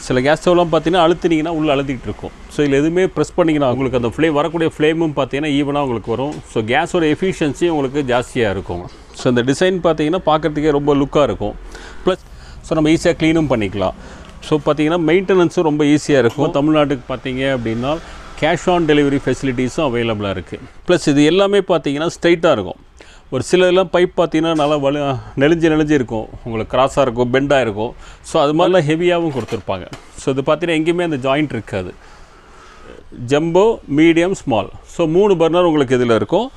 சில கேஸ் ஸ்டவ்லாம் பார்த்தீங்கன்னா அழுத்தினீங்கன்னா உள்ளே அழுத்திக்கிட்டு இருக்கும் ஸோ இதில் எதுவுமே ப்ரெஸ் பண்ணிங்கன்னா உங்களுக்கு அந்த ஃப்ளேம் வரக்கூடிய ஃப்ளேமும் பார்த்தீங்கன்னா ஈவனாக உங்களுக்கு வரும் ஸோ கேஸோட எஃபிஷியன்சி உங்களுக்கு ஜாஸ்தியாக இருக்கும் ஸோ இந்த டிசைன் பார்த்தீங்கன்னா பார்க்குறதுக்கே ரொம்ப லுக்காக இருக்கும் ப்ளஸ் ஸோ நம்ம ஈஸியாக க்ளீனும் பண்ணிக்கலாம் ஸோ பார்த்தீங்கன்னா மெயின்டெனன்ஸும் ரொம்ப ஈஸியாக இருக்கும் தமிழ்நாட்டுக்கு பார்த்தீங்க அப்படின்னா கேஷ் ஆன் டெலிவரி ஃபெசிலிட்டிஸும் அவைலபிளாக இருக்குது ப்ளஸ் இது எல்லாமே பார்த்தீங்கன்னா ஸ்ட்ரைட்டாக இருக்கும் ஒரு சில எல்லாம் பைப் பார்த்தீங்கன்னா நல்லா வலு நெளிஞ்சு நெளிஞ்சு இருக்கும் உங்களுக்கு கிராஸாக இருக்கும் பெண்டாக இருக்கும் ஸோ அது மாதிரிலாம் ஹெவியாகவும் கொடுத்துருப்பாங்க ஸோ இது பார்த்தீங்கன்னா எங்கேயுமே அந்த ஜாயிண்ட் இருக்காது ஜம்போ மீடியம் ஸ்மால் ஸோ மூணு பர்னர் உங்களுக்கு இதில் இருக்கும்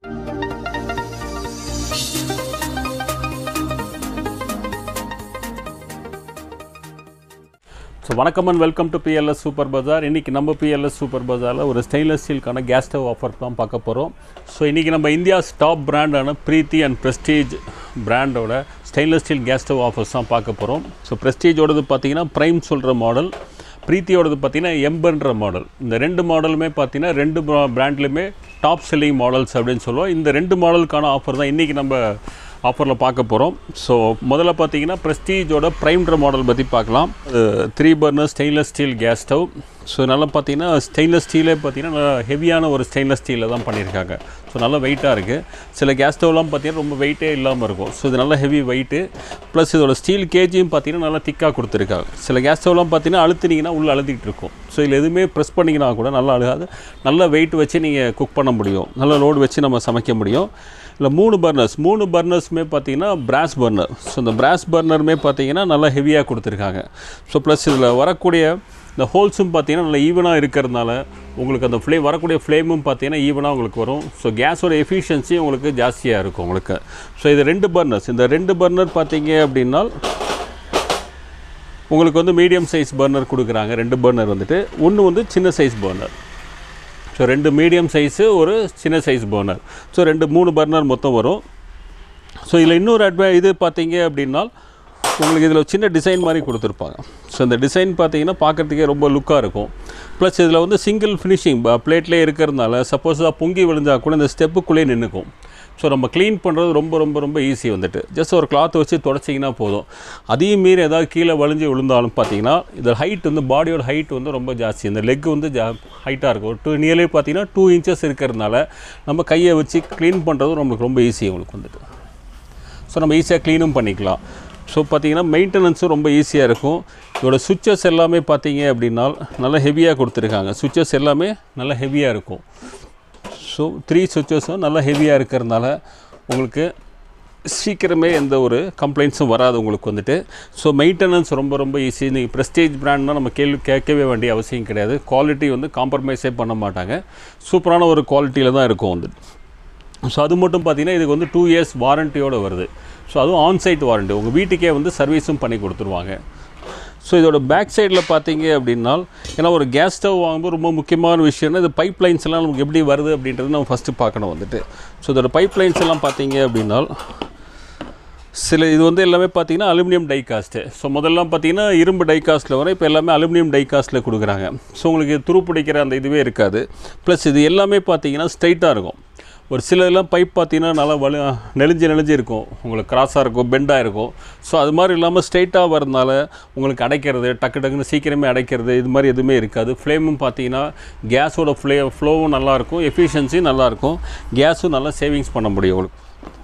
ஸோ வணக்கம் and welcome to BLS super bazaar இன்றைக்கி நம்ம பிஎல்எஸ் சூப்பர் பஜாரில் ஒரு ஸ்டெயின்லெஸ் ஸ்டீல்கான கேஸ் ஸ்டவ் ஆஃபர் தான் பார்க்க போகிறோம் ஸோ இன்றைக்கி நம்ம இந்தியாஸ் டாப் பிராண்டான ப்ரீத்தி அண்ட் ப்ரெஸ்டீஜ் பிராண்டோட stainless steel gas stove offers தான் பார்க்க போகிறோம் ஸோ ப்ரெஸ்டீஜோடது பார்த்தீங்கன்னா ப்ரைம் சொல்கிற மாடல் ப்ரீத்தியோடது பார்த்தீங்கன்னா எம்பர்ன்ற மாடல் இந்த ரெண்டு மாடலுமே பார்த்தீங்கன்னா ரெண்டு பிராண்ட்லையுமே டாப் செல்லிங் மாடல்ஸ் அப்படின்னு சொல்லுவோம் இந்த ரெண்டு மாடலுக்கான ஆஃபர் தான் இன்றைக்கி நம்ம ஆஃபரில் பார்க்க போகிறோம் ஸோ முதல்ல பார்த்தீங்கன்னா ப்ரெஸ்டீஜோட ப்ரைம்ன்ற மாடல் பற்றி பார்க்கலாம் three burner stainless steel gas stove so நல்லா பார்த்தீங்கன்னா ஸ்டெயின்லெஸ் ஸ்டீலே பார்த்தீங்கன்னா நல்லா ஹெவியான ஒரு ஸ்டெயின்லெஸ் ஸ்டீலில் தான் பண்ணியிருக்காங்க ஸோ நல்லா வெயிட்டாக இருக்குது சில கேஸ் ஸ்டவ்லாம் பார்த்தீங்கன்னா ரொம்ப வெயிட்டே இல்லாமல் இருக்கும் ஸோ இது நல்லா ஹெவி வெயிட்டு ப்ளஸ் இதோட ஸ்டீல் கேஜியும் பார்த்தீங்கன்னா நல்லா திக்காக கொடுத்துருக்காங்க சில கேஸ் ஸ்டவ்லாம் பார்த்தீங்கன்னா அழுத்தினீங்கன்னா உள்ளே அழுத்திட்டு இருக்கும் ஸோ இதில் எதுவுமே ப்ரெஸ் பண்ணிங்கன்னா கூட நல்லா அழுகாது நல்லா வெயிட் வச்சு நீங்கள் குக் பண்ண முடியும் நல்ல லோடு வச்சு நம்ம சமைக்க முடியும் இல்லை மூணு பர்னர்ஸ் மூணு பர்னர்ஸுமே பார்த்தீங்கன்னா பிராஸ் பர்னர் ஸோ இந்த பிராஸ் பர்னருமே பார்த்தீங்கன்னா நல்லா ஹெவியாக கொடுத்துருக்காங்க ஸோ ப்ளஸ் இதில் வரக்கூடிய இந்த ஹோல்ஸும் பார்த்தீங்கன்னா நல்லா ஈவனாக இருக்கிறதுனால உங்களுக்கு அந்த ஃப்ளேம் வரக்கூடிய ஃப்ளேமும் பார்த்தீங்கன்னா ஈவனாக உங்களுக்கு வரும் ஸோ கேஸோட எஃபிஷியன்சி உங்களுக்கு ஜாஸ்தியாக இருக்கும் உங்களுக்கு ஸோ இது ரெண்டு பர்னர்ஸ் இந்த ரெண்டு பர்னர் பார்த்தீங்க அப்படின்னா உங்களுக்கு வந்து மீடியம் சைஸ் பர்னர் கொடுக்குறாங்க ரெண்டு பர்னர் வந்துட்டு ஒன்று வந்து சின்ன சைஸ் பர்னர் ஸோ ரெண்டு மீடியம் சைஸு ஒரு சின்ன சைஸ் பர்னர் ஸோ ரெண்டு மூணு பர்னர் மொத்தம் வரும் ஸோ இதில் இன்னொரு அட்வா இது பார்த்தீங்க அப்படின்னா உங்களுக்கு இதில் சின்ன டிசைன் மாதிரி கொடுத்துருப்பாங்க ஸோ இந்த டிசைன் பார்த்தீங்கன்னா பார்க்குறதுக்கே ரொம்ப லுக்காக இருக்கும் ப்ளஸ் இதில் வந்து சிங்கிள் ஃபினிஷிங் பிளேட்லேயே இருக்கிறதுனால சப்போஸ் பொங்கி விழுந்தால் கூட இந்த ஸ்டெப்புக்குள்ளேயே நின்றுக்கும் ஸோ நம்ம க்ளீன் பண்ணுறது ரொம்ப ரொம்ப ரொம்ப ஈஸி வந்துட்டு ஜஸ்ட் ஒரு கிளாத் வச்சு தொடச்சிங்கன்னா போதும் அதையும் மீறி ஏதாவது கீழே வலிஞ்சு விழுந்தாலும் பார்த்தீங்கன்னா இந்த ஹைட் வந்து பாடியோட ஹைட் வந்து ரொம்ப ஜாஸ்தி இந்த லெக் வந்து ஜா ஹைட்டாக இருக்கும் டூ நியர்லி பார்த்தீங்கன்னா டூ இன்ச்சஸ் இருக்கிறதுனால நம்ம கையை வச்சு க்ளீன் பண்ணுறது நம்மளுக்கு ரொம்ப ஈஸி உங்களுக்கு வந்துட்டு ஸோ நம்ம ஈஸியாக க்ளீனும் பண்ணிக்கலாம் ஸோ பார்த்தீங்கன்னா மெயின்டெனன்ஸும் ரொம்ப ஈஸியாக இருக்கும் இதோட சுவிச்சஸ் எல்லாமே பார்த்தீங்க அப்படின்னா நல்லா ஹெவியாக கொடுத்துருக்காங்க சுவிச்சஸ் எல்லாமே நல்லா ஹெவியாக இருக்கும் ஸோ த்ரீ சுவிச்சஸும் நல்லா ஹெவியாக இருக்கிறதுனால உங்களுக்கு சீக்கிரமே எந்த ஒரு கம்ப்ளைண்ட்ஸும் வராது உங்களுக்கு வந்துட்டு ஸோ மெயின்டெனன்ஸ் ரொம்ப ரொம்ப ஈஸி நீங்கள் ப்ரெஸ்டேஜ் பிராண்ட்னால் நம்ம கேள்வி கேட்கவே வேண்டிய அவசியம் கிடையாது குவாலிட்டி வந்து காம்ப்ரமைஸே பண்ண மாட்டாங்க சூப்பரான ஒரு குவாலிட்டியில் தான் இருக்கும் வந்து ஸோ அது மட்டும் பார்த்தீங்கன்னா இதுக்கு வந்து டூ இயர்ஸ் வாரண்ட்டியோடு வருது ஸோ அதுவும் ஆன்சைட் வாரண்ட்டி உங்கள் வீட்டுக்கே வந்து சர்வீஸும் பண்ணி கொடுத்துருவாங்க ஸோ இதோட பேக் சைடில் பார்த்தீங்க அப்படின்னா ஏன்னா ஒரு கேஸ் ஸ்டவ் வாங்கும்போது ரொம்ப முக்கியமான விஷயம்னா இது பைப் லைன்ஸ் எல்லாம் நமக்கு எப்படி வருது அப்படின்றது நம்ம ஃபஸ்ட்டு பார்க்கணும் வந்துட்டு ஸோ இதோட பைப் லைன்ஸ் எல்லாம் பார்த்தீங்க அப்படின்னா சில இது வந்து எல்லாமே பார்த்தீங்கன்னா அலுமினியம் டை காஸ்ட்டு ஸோ முதல்லாம் பார்த்தீங்கன்னா இரும்பு டை காஸ்ட்டில் வரும் இப்போ எல்லாமே அலுமினியம் டை காஸ்ட்டில் கொடுக்குறாங்க ஸோ உங்களுக்கு துரு பிடிக்கிற அந்த இதுவே இருக்காது ப்ளஸ் இது எல்லாமே பார்த்தீங்கன்னா ஸ்ட்ரைட்டாக இருக்கும் ஒரு சில இதெல்லாம் பைப் பார்த்தீங்கன்னா நல்லா வலு நெளிஞ்சு நெளிஞ்சு இருக்கும் உங்களுக்கு கிராஸாக இருக்கும் பெண்டாக இருக்கும் ஸோ அது மாதிரி இல்லாமல் ஸ்ட்ரைட்டாக வரதுனால உங்களுக்கு அடைக்கிறது டக்கு டக்குன்னு சீக்கிரமே அடைக்கிறது இது மாதிரி எதுவுமே இருக்காது ஃப்ளேமும் பார்த்தீங்கன்னா கேஸோட ஃப்ளே ஃப்ளோவும் நல்லாயிருக்கும் எஃபிஷியன்சியும் நல்லாயிருக்கும் கேஸும் நல்லா சேவிங்ஸ் பண்ண முடியும் உங்களுக்கு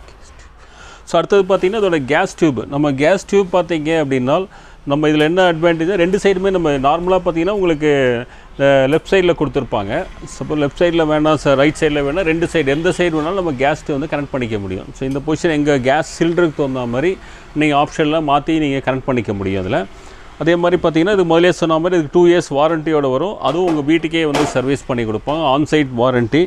ஸோ அடுத்தது பார்த்திங்கன்னா இதோட கேஸ் டியூப் நம்ம கேஸ் டியூப் பார்த்தீங்க அப்படின்னா நம்ம இதில் என்ன அட்வான்டேஜ் ரெண்டு சைடுமே நம்ம நார்மலாக பார்த்தீங்கன்னா உங்களுக்கு லெஃப்ட் சைடில் கொடுத்துருப்பாங்க சப்போஸ் லெஃப்ட் சைடில் வேணாம் சார் ரைட் சைடில் வேணால் ரெண்டு சைடு எந்த சைடு வேணாலும் நம்ம கேஸ் டியூப் வந்து கனெக்ட் பண்ணிக்க முடியும் ஸோ இந்த பொசிஷன் எங்கள் கேஸ் சிலிண்டருக்கு தகுந்த மாதிரி நீங்கள் ஆப்ஷன்லாம் மாற்றி நீங்கள் கனெக்ட் பண்ணிக்க முடியும் அதில் அதே மாதிரி பார்த்தீங்கன்னா இது முதலே சொன்ன மாதிரி இதுக்கு டூ இயர்ஸ் வாரண்ட்டியோடு வரும் அதுவும் உங்கள் வீட்டுக்கே வந்து சர்வீஸ் பண்ணி கொடுப்பாங்க ஆன்சைட் வாரண்ட்டி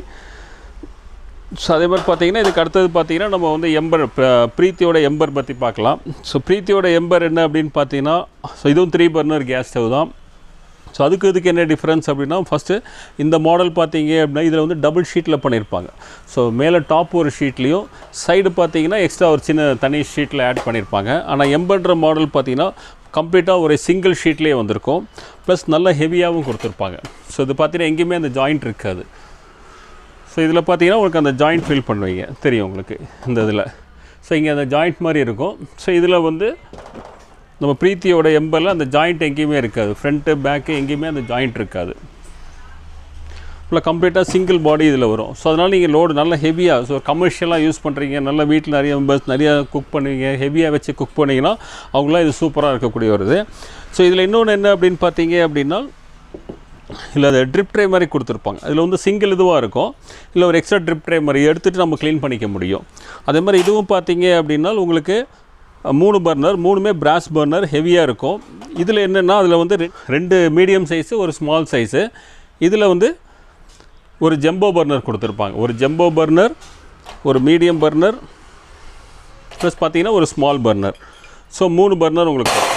ஸோ அதே மாதிரி பார்த்தீங்கன்னா இதுக்கு அடுத்தது பார்த்தீங்கன்னா நம்ம வந்து எம்பர் ப்ரீத்தியோட எம்பர் பற்றி பார்க்கலாம் ஸோ ப்ரீத்தியோட எம்பர் என்ன அப்படின்னு பார்த்தீங்கன்னா ஸோ இதுவும் த்ரீ பர்னர் கேஸ் ஸ்டவ் தான் ஸோ அதுக்கு இதுக்கு என்ன டிஃப்ரென்ஸ் அப்படின்னா ஃபஸ்ட்டு இந்த மாடல் பார்த்தீங்க அப்படின்னா இதில் வந்து டபுள் ஷீட்டில் பண்ணியிருப்பாங்க ஸோ மேலே டாப் ஒரு ஷீட்லேயும் சைடு பார்த்தீங்கன்னா எக்ஸ்ட்ரா ஒரு சின்ன தனி ஷீட்டில் ஆட் பண்ணியிருப்பாங்க ஆனால் எம்பர்ன்ற மாடல் பார்த்தீங்கன்னா கம்ப்ளீட்டாக ஒரு சிங்கிள் ஷீட்லேயே வந்திருக்கும் ப்ளஸ் நல்ல ஹெவியாகவும் கொடுத்துருப்பாங்க ஸோ இது பார்த்தீங்கன்னா எங்கேயுமே அந்த ஜாயிண்ட் இருக்காது ஸோ இதில் பார்த்தீங்கன்னா உங்களுக்கு அந்த ஜாயிண்ட் ஃபீல் பண்ணுவீங்க தெரியும் உங்களுக்கு இந்த இதில் ஸோ இங்கே அந்த ஜாயிண்ட் மாதிரி இருக்கும் ஸோ இதில் வந்து நம்ம ப்ரீத்தியோட எம்பரில் அந்த ஜாயிண்ட் எங்கேயுமே இருக்காது ஃப்ரண்ட்டு பேக்கு எங்கேயுமே அந்த ஜாயிண்ட் இருக்காது ஃபுல்லாக கம்ப்ளீட்டாக சிங்கிள் பாடி இதில் வரும் ஸோ அதனால் நீங்கள் லோடு நல்லா ஹெவியாக ஸோ கமர்ஷியலாக யூஸ் பண்ணுறீங்க நல்லா வீட்டில் நிறைய மெம்பர்ஸ் நிறையா குக் பண்ணுவீங்க ஹெவியாக வச்சு குக் பண்ணிங்கன்னா அவங்களாம் இது சூப்பராக இருக்கக்கூடிய வருது ஸோ இதில் இன்னொன்று என்ன அப்படின்னு பார்த்தீங்க அப்படின்னா இல்லை அது ட்ரிப் ட்ரே மாதிரி கொடுத்துருப்பாங்க அதில் வந்து சிங்கிள் இதுவாக இருக்கும் இல்லை ஒரு எக்ஸ்ட்ரா ட்ரிப் ட்ரே மாதிரி எடுத்துகிட்டு நம்ம க்ளீன் பண்ணிக்க முடியும் அதே மாதிரி இதுவும் பார்த்தீங்க அப்படின்னா உங்களுக்கு அஹ், மூணு பர்னர் மூணுமே பிராஸ் பர்னர் ஹெவியாக இருக்கும் இதில் என்னென்னா அதில் வந்து ரெ- ரெண்டு மீடியம் சைஸு ஒரு ஸ்மால் சைஸு இதில் வந்து ஒரு ஜம்போ பர்னர் கொடுத்துருப்பாங்க ஒரு ஜம்போ பர்னர் ஒரு மீடியம் பர்னர் ப்ளஸ் பார்த்தீங்கன்னா ஒரு ஸ்மால் பர்னர் ஸோ மூணு பர்னர் உங்களுக்கு வரும்.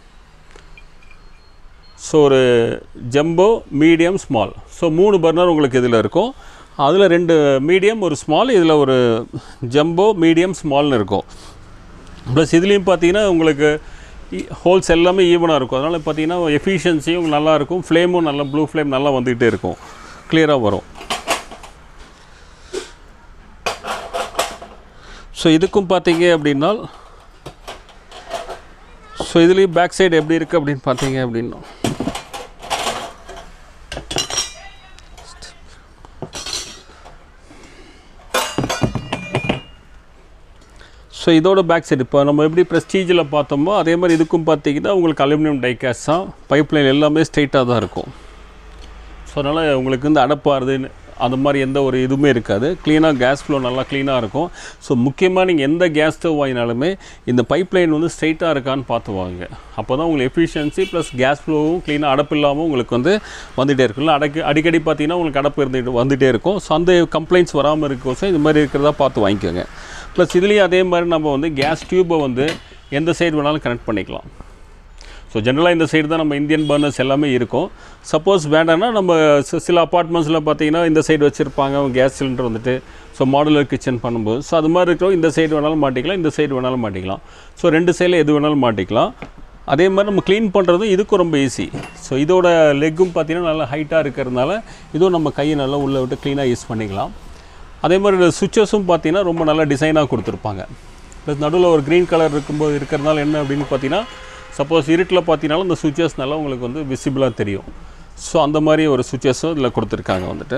ஸோ ஒரு ஜம்போ மீடியம் ஸ்மால் ஸோ மூணு பர்னர் உங்களுக்கு இதில் இருக்கும் அதில் ரெண்டு மீடியம் ஒரு ஸ்மால் இதில் ஒரு ஜம்போ மீடியம் ஸ்மால்னு இருக்கும் ப்ளஸ் இதுலேயும் பார்த்தீங்கன்னா உங்களுக்கு ஹோல்ஸ் எல்லாமே ஈவனாக இருக்கும் அதனால் பார்த்தீங்கன்னா எஃபிஷியன்சியும் நல்லா இருக்கும் ஃப்ளேமும் நல்லா ப்ளூ ஃப்ளேம் நல்லா வந்துகிட்டே இருக்கும் கிளியராக வரும் ஸோ இதுக்கும் பார்த்தீங்க அப்படின்னா ஸோ இதுலேயும் பேக் சைடு எப்படி இருக்குது அப்படின்னு பார்த்தீங்க அப்படின்னா ஸோ இதோட பேக் சைடு இப்போ நம்ம எப்படி ப்ரெஸ்டீஜில் பார்த்தோமோ அதே மாதிரி இதுக்கும் பார்த்தீங்கன்னா உங்களுக்கு அலுமினியம் டைகாஸ் தான் பைப்லைன் எல்லாமே ஸ்ட்ரைட்டாக தான் இருக்கும் ஸோ அதனால் உங்களுக்கு வந்து அடப்பாருது அந்த மாதிரி எந்த ஒரு இதுவுமே இருக்காது க்ளீனாக கேஸ் ஃப்ளோ நல்லா க்ளீனாக இருக்கும் ஸோ முக்கியமாக நீங்கள் எந்த கேஸ் ஸ்டவ் வாங்கினாலுமே இந்த பைப்லைன் வந்து ஸ்ட்ரைட்டாக இருக்கான்னு பார்த்து வாங்க அப்போ தான் உங்களுக்கு எஃபிஷியன்சி ப்ளஸ் கேஸ் ஃப்ளோவும் க்ளீனாக அடப்பு இல்லாமல் உங்களுக்கு வந்து வந்துகிட்டே இருக்கும் இல்லை அடக்கு அடிக்கடி பார்த்தீங்கன்னா உங்களுக்கு அடப்பு இருந்துட்டு வந்துகிட்டே இருக்கும் ஸோ அந்த கம்ப்ளைண்ட்ஸ் வராமல் இருக்கோசம் இது மாதிரி இருக்கிறதா பார்த்து வாங்கிக்கோங்க ப்ளஸ் இதுலேயும் அதே மாதிரி நம்ம வந்து கேஸ் டியூப்பை வந்து எந்த சைடு வேணாலும் கனெக்ட் பண்ணிக்கலாம் ஸோ ஜென்ரலாக இந்த சைடு தான் நம்ம இந்தியன் பர்னர்ஸ் எல்லாமே இருக்கும் சப்போஸ் வேண்டாம்னா நம்ம சி- சில அப்பார்ட்மெண்ட்ஸில் பார்த்தீங்கன்னா இந்த சைடு வச்சுருப்பாங்க கேஸ் சிலிண்டர் வந்துட்டு ஸோ மாடுலர் கிச்சன் பண்ணும்போது ஸோ அது மாதிரி இருக்கிறோம் இந்த சைடு வேணாலும் மாட்டிக்கலாம் இந்த சைடு வேணாலும் மாட்டிக்கலாம் ஸோ ரெண்டு சைடில் எது வேணாலும் மாட்டிக்கலாம் அதே மாதிரி நம்ம க்ளீன் பண்ணுறதும் இதுக்கும் ரொம்ப ஈஸி ஸோ இதோட லெக்கும் பார்த்தீங்கன்னா நல்லா ஹைட்டாக இருக்கிறதுனால இதுவும் நம்ம கையை நல்லா உள்ளே விட்டு க்ளீனாக யூஸ் பண்ணிக்கலாம் அதே மாதிரி சுவிச்சஸும் பார்த்தீங்கன்னா ரொம்ப நல்லா டிசைனாக கொடுத்துருப்பாங்க ப்ளஸ் நடுவில் ஒரு க்ரீன் கலர் இருக்கும்போது இருக்கிறதுனால என்ன அப்படின்னு பார்த்தீங்கன்னா சப்போஸ் இருட்டில் பார்த்தீங்கனாலும் இந்த சுவிச்சஸ் நல்லா உங்களுக்கு வந்து விசிபிளாக தெரியும் ஸோ அந்த மாதிரி ஒரு சுவிச்சஸும் இதில் கொடுத்துருக்காங்க வந்துட்டு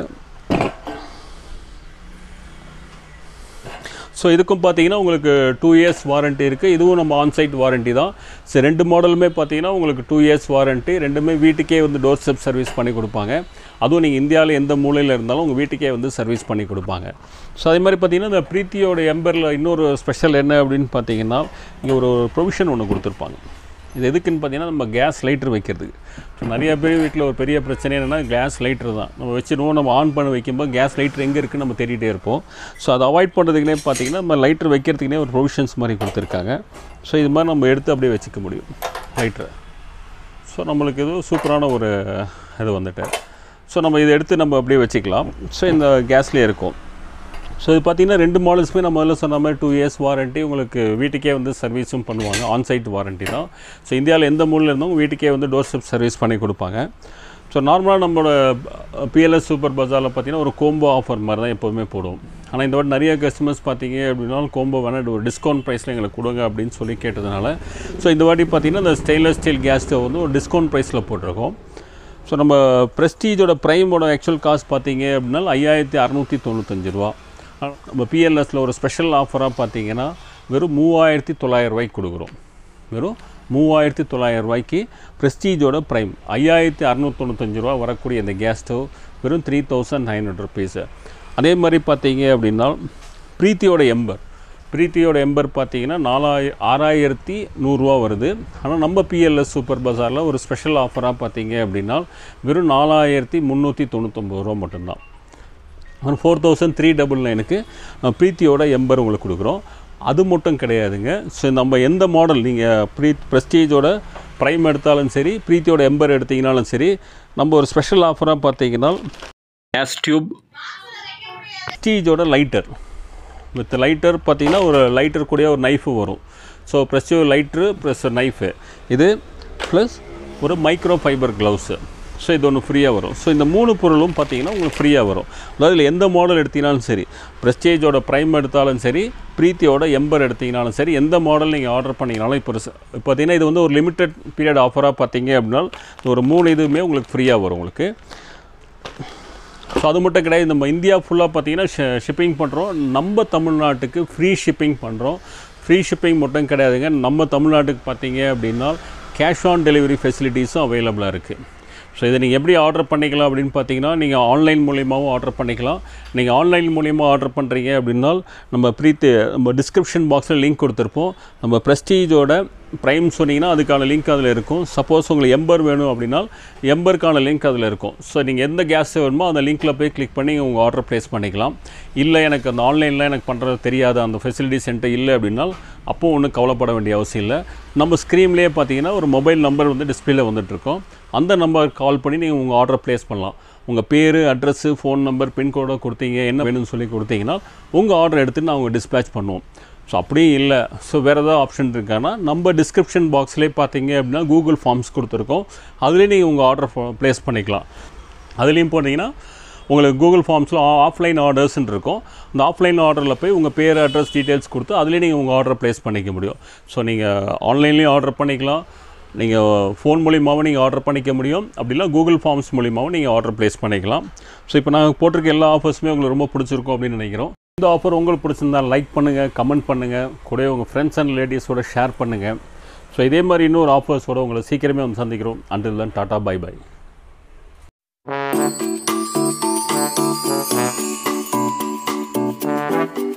ஸோ இதுக்கும் பார்த்தீங்கன்னா உங்களுக்கு டூ இயர்ஸ் வாரண்ட்டி இருக்குது இதுவும் நம்ம ஆன்சைட் வாரண்ட்டி தான் ஸோ ரெண்டு மாடலுமே பார்த்தீங்கன்னா உங்களுக்கு டூ இயர்ஸ் வாரண்ட்டி ரெண்டுமே வீட்டுக்கே வந்து டோர் ஸ்டெப் சர்வீஸ் பண்ணி கொடுப்பாங்க அதுவும் நீங்கள் இந்தியாவில் எந்த மூலையில் இருந்தாலும் உங்கள் வீட்டுக்கே வந்து சர்வீஸ் பண்ணி கொடுப்பாங்க ஸோ அதே மாதிரி பார்த்தீங்கன்னா இந்த பிரீத்தியோட எம்பரில் இன்னொரு ஸ்பெஷல் என்ன அப்படின்னு பார்த்தீங்கன்னா இங்கே ஒரு ப்ரொவிஷன் ஒன்று கொடுத்துருப்பாங்க இது எதுக்குன்னு பார்த்தீங்கன்னா நம்ம கேஸ் லைட்டர் வைக்கிறதுக்கு ஸோ நிறைய பேர் வீட்டில் ஒரு பெரிய பிரச்சனை என்னென்னா கேஸ் லைட்டர் தான் நம்ம வச்சிருவோம் நம்ம ஆன் பண்ணி வைக்கும்போது கேஸ் லைட்டர் எங்கே இருக்குன்னு நம்ம தேடிட்டே இருப்போம் ஸோ அதை அவாய்ட் பண்ணுறதுக்குனே பார்த்தீங்கன்னா நம்ம லைட்டர் வைக்கிறதுக்குனே ஒரு ப்ரொவிஷன்ஸ் மாதிரி கொடுத்துருக்காங்க ஸோ இது மாதிரி நம்ம எடுத்து அப்படியே வச்சுக்க முடியும் லைட்டரை ஸோ நம்மளுக்கு இது சூப்பரான ஒரு இது வந்துட்டு ஸோ நம்ம இதை எடுத்து நம்ம அப்படியே வச்சுக்கலாம் ஸோ இந்த கேஸ்லேயே இருக்கும் ஸோ இது பார்த்தீங்கன்னா ரெண்டு மாடல்ஸுமே நம்ம முதல்ல சொன்ன மாதிரி டூ இயர்ஸ் வாரண்ட்டி உங்களுக்கு வீட்டுக்கே வந்து சர்வீஸும் பண்ணுவாங்க ஆன்சைட் வாரண்ட்டி தான் ஸோ இந்தியாவில் எந்த மூலையில் இருந்தும் வீட்டுக்கே வந்து டோர் ஸ்டெப் சர்வீஸ் பண்ணி கொடுப்பாங்க ஸோ நார்மலாக நம்மளோட பிஎல்எஸ் சூப்பர் பஜாரில் பார்த்தீங்கன்னா ஒரு கோம்போ ஆஃபர் மாதிரி தான் எப்போவுமே போடுவோம் ஆனால் இந்த வாட்டி நிறைய கஸ்டமர்ஸ் பார்த்தீங்க அப்படின்னா கோம்போ வேணால் ஒரு டிஸ்கவுண்ட் ப்ரைஸில் எங்களுக்கு கொடுங்க அப்படின்னு சொல்லி கேட்டதுனால ஸோ இந்த வாட்டி பார்த்தீங்கன்னா இந்த ஸ்டெயின்லெஸ் ஸ்டீல் கேஸ் ஸ்டவ் வந்து ஒரு டிஸ்கவுண்ட் ப்ரைஸில் போட்டிருக்கோம் ஸோ நம்ம ப்ரெஸ்டீஜோட ப்ரைமோட ஆக்சுவல் காஸ்ட் பார்த்தீங்க அப்படின்னா ஐயாயிரத்தி அறநூற்றி தொண்ணூத்தஞ்சு ரூபா ஆனா, நம்ம பிஎல்எஸில் ஒரு ஸ்பெஷல் ஆஃபராக பார்த்தீங்கன்னா வெறும் மூவாயிரத்தி தொள்ளாயிரம் ரூபாய்க்கு கொடுக்குறோம் வெறும் மூவாயிரத்தி தொள்ளாயிரம் ரூபாய்க்கு ப்ரெஸ்டீஜோட ப்ரைம் ஐயாயிரத்தி அறநூத்தொண்ணூத்தஞ்சு ரூபா வரக்கூடிய இந்த கேஸ் ஸ்டவ் வெறும் three thousand nine hundred rupees அதே மாதிரி பார்த்தீங்க அப்படின்னா பிரீத்தியோட எம்பர் பிரீத்தியோட எம்பர் பார்த்தீங்கன்னா நாலாயிர ஆறாயிரத்தி நூறுரூவா வருது ஆனால் நம்ம பிஎல்எஸ் சூப்பர் பஜாரில் ஒரு ஸ்பெஷல் ஆஃபராக பார்த்தீங்க அப்படின்னா வெறும் நாலாயிரத்தி முந்நூற்றி தொண்ணூத்தொம்பது ரூபா மட்டும்தான் ஒரு ஃபோர் தௌசண்ட் த்ரீ டபுள் நைனுக்கு ப்ரீத்தியோட எம்பர் உங்களுக்கு கொடுக்குறோம் அது மட்டும் கிடையாதுங்க ஸோ நம்ம எந்த மாடல் நீங்கள் ப்ரீ ப்ரெஸ்டீஜோட ப்ரைம் எடுத்தாலும் சரி ப்ரீத்தியோட எம்பர் எடுத்தீங்கனாலும் சரி நம்ம ஒரு ஸ்பெஷல் ஆஃபராக பார்த்தீங்கன்னா கேஸ் டியூப் ப்ரெஸ்டீஜோட லைட்டர் வித் லைட்டர் பார்த்தீங்கன்னா ஒரு லைட்டர் கூடயே ஒரு நைஃபு வரும் so Prestige lighter plus knife இது ப்ளஸ் ஒரு மைக்ரோ ஃபைபர் க்ளவுஸு ஸோ இது ஒன்று ஃப்ரீயாக வரும் ஸோ இந்த மூணு பொருளும் பார்த்தீங்கன்னா உங்களுக்கு ஃப்ரீயாக வரும் அதாவது இதில் எந்த மாடல் எடுத்தீங்கனாலும் சரி ப்ரெஸ்டேஜோட ப்ரைம் எடுத்தாலும் சரி ப்ரீத்தியோட எம்பர் எடுத்தீங்கனாலும் சரி எந்த மாடல் நீங்கள் ஆர்டர் பண்ணிங்கனாலும் இப்போ ஒரு ச- இப்போ பார்த்தீங்கன்னா இது வந்து ஒரு லிமிட்டட் பீரியட் ஆஃபராக பார்த்தீங்க அப்படின்னா ஒரு மூணு இதுவுமே உங்களுக்கு ஃப்ரீயாக வரும் உங்களுக்கு ஸோ அது மட்டும் கிடையாது நம்ம இந்தியா ஃபுல்லாக பார்த்தீங்கன்னா ஷிப்பிங் பண்ணுறோம் நம்ம தமிழ்நாட்டுக்கு ஃப்ரீ ஷிப்பிங் பண்ணுறோம் ஃப்ரீ ஷிப்பிங் மட்டும் கிடையாதுங்க நம்ம தமிழ்நாட்டுக்கு பார்த்தீங்க அப்படின்னா கேஷ் ஆன் டெலிவரி ஃபெசிலிட்டிஸும் அவைலபிளாக இருக்குது ஸோ இதை நீங்கள் எப்படி ஆர்டர் பண்ணிக்கலாம் அப்படின்னு பார்த்தீங்கன்னா நீங்கள் ஆன்லைன் மூலியமாகவும் ஆர்டர் பண்ணிக்கலாம் நீங்கள் ஆன்லைன் மூலியமாக ஆர்டர் பண்ணுறீங்க அப்படின்னா நம்ம ப்ரீத்து நம்ம டிஸ்கிரிப்ஷன் பாக்ஸில் லிங்க் கொடுத்துருப்போம் நம்ம ப்ரெஸ்டீஜோட ப்ரைம் சொன்னீங்கன்னா அதுக்கான லிங்க் அதில் இருக்கும் சப்போஸ் உங்களுக்கு எம்பர் வேணும் அப்படின்னா எம்பருக்கான லிங்க் அதில் இருக்கும் ஸோ நீங்கள் எந்த கேஸ் வேணுமோ அந்த லிங்க்கில் போய் கிளிக் பண்ணி உங்கள் ஆர்டர் ப்ளேஸ் பண்ணிக்கலாம் இல்லை எனக்கு அந்த ஆன்லைனில் எனக்கு பண்ணுறது தெரியாது அந்த ஃபெசிலிட்டி சென்டர் இல்லை அப்படின்னா அப்போ ஒன்றும் கவலைப்பட வேண்டிய அவசியம் இல்லை நம்ம ஸ்க்ரீன்லேயே பார்த்தீங்கன்னா ஒரு மொபைல் நம்பர் வந்து டிஸ்பிளேல வந்துட்டுருக்கோம் அந்த நம்பர் கால் பண்ணி நீங்கள் உங்கள் ஆர்டர் ப்ளேஸ் பண்ணலாம் உங்கள் பேர் அட்ரஸ்ஸு ஃபோன் நம்பர் பின்கோடை கொடுத்தீங்க என்ன வேணும்னு சொல்லி கொடுத்தீங்கன்னா உங்கள் ஆர்டர் எடுத்து நான் அவங்க டிஸ்பேச் பண்ணுவோம் ஸோ அப்படியும் இல்லை ஸோ வேறு ஏதாவது ஆப்ஷன் இருக்கான்னா நம்ம டிஸ்கிரிப்ஷன் பாக்ஸ்லேயே பார்த்தீங்க அப்படின்னா கூகுள் ஃபார்ம்ஸ் கொடுத்துருக்கோம் அதுலேயே நீங்கள் உங்கள் ஆர்டர் ப்ளேஸ் பண்ணிக்கலாம் அதுலேயும் போனீங்கன்னா உங்களுக்கு கூகுள் ஃபார்ம்ஸில் ஆஃப்லைன் ஆர்டர்ஸ்ன்னு இருக்கும் அந்த ஆஃப்லைன் ஆர்டரில் போய் உங்கள் பேர் அட்ரஸ் டீட்டெயில்ஸ் கொடுத்து அதுலேயே நீங்கள் உங்கள் ஆர்டரை ப்ளேஸ் பண்ணிக்க முடியும் ஸோ நீங்கள் ஆன்லைன்லேயும் ஆர்டர் பண்ணிக்கலாம் நீங்கள் ஃபோன் மூலியமாகவும் நீங்கள் ஆர்டர் பண்ணிக்க முடியும் அப்படின்னா கூகுள் ஃபார்ம்ஸ் மூலியமாகவும் நீங்கள் ஆர்டர் ப்ளேஸ் பண்ணிக்கலாம் ஸோ இப்போ நாங்கள் போட்டிருக்க எல்லா ஆஃபர்ஸுமே உங்களுக்கு ரொம்ப பிடிச்சிருக்கும் அப்படின்னு நினைக்கிறோம் இந்த ஆஃபர் உங்களுக்கு பிடிச்சிருந்தா லைக் பண்ணுங்கள் கமெண்ட் பண்ணுங்கள் கூட உங்கள் ஃப்ரெண்ட்ஸ் அண்ட் ரிலேட்டிவ்ஸோட ஷேர் பண்ணுங்கள் ஸோ இதே மாதிரி இன்னொரு ஆஃபர்ஸோட உங்களை சீக்கிரமே வந்து சந்திக்கிறோம் until then tata bye bye Thank you.